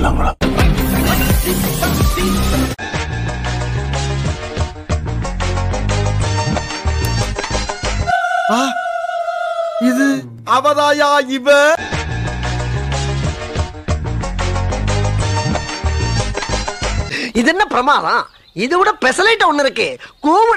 வில்லங்களா இது அவதாயா இவ இது என்ன பிரமாதம் இது விட பெசலைட் ஒண்ணு இருக்கு கூவு